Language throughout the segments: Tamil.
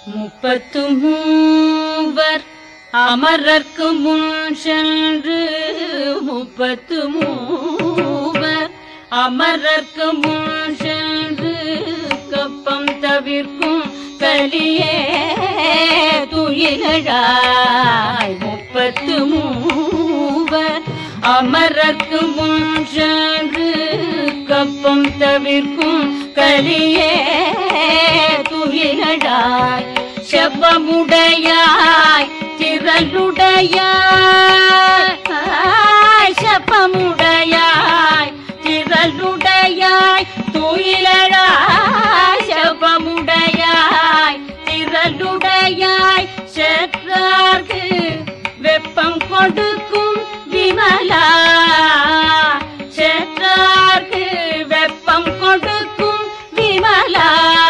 முப்பத்து மூவர் அமரர்க்கு முன் சென்று முப்பத்து மூவர் அமரர்க்கு முன் சென்று கப்பம் தவிர்க்கும் கலியே துயிலாய் முப்பத்து மூவர் அமரர்க்கு முன் சென்று கப்பம் தவிர்க்கும் கலியே துயிலாய் செப்பமுடையாய் திரளுடையாய் செப்பமுடையாய் திரளுடையாய் துயிலாய் செப்பமுடையாய் திரளுடையாய் செற்றார்க்கு வெப்பம் கொடுக்கும் விமலா செற்றார்க்கு வெப்பம் கொடுக்கும் விமலா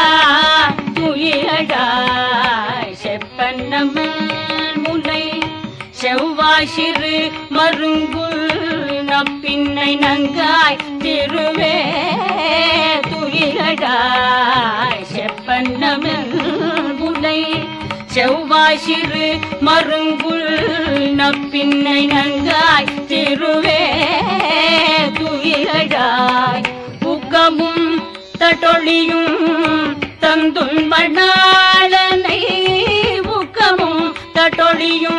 துயிலடாய் செப்பன்னமன் முலை செவ்வாய் சிறு மருங்குல் நப்பின்னை நங்காய் திருவே துயிலடாய் செப்பன்னமன் முலை செவ்வாய் சிறு மருங்குல் நப்பின்னை நங்காய் திருவே துயிலடாய் புக்கமும் தட்டொழியும் தந்துன் மணாளனை ஊக்கமும் தட்டொழியும்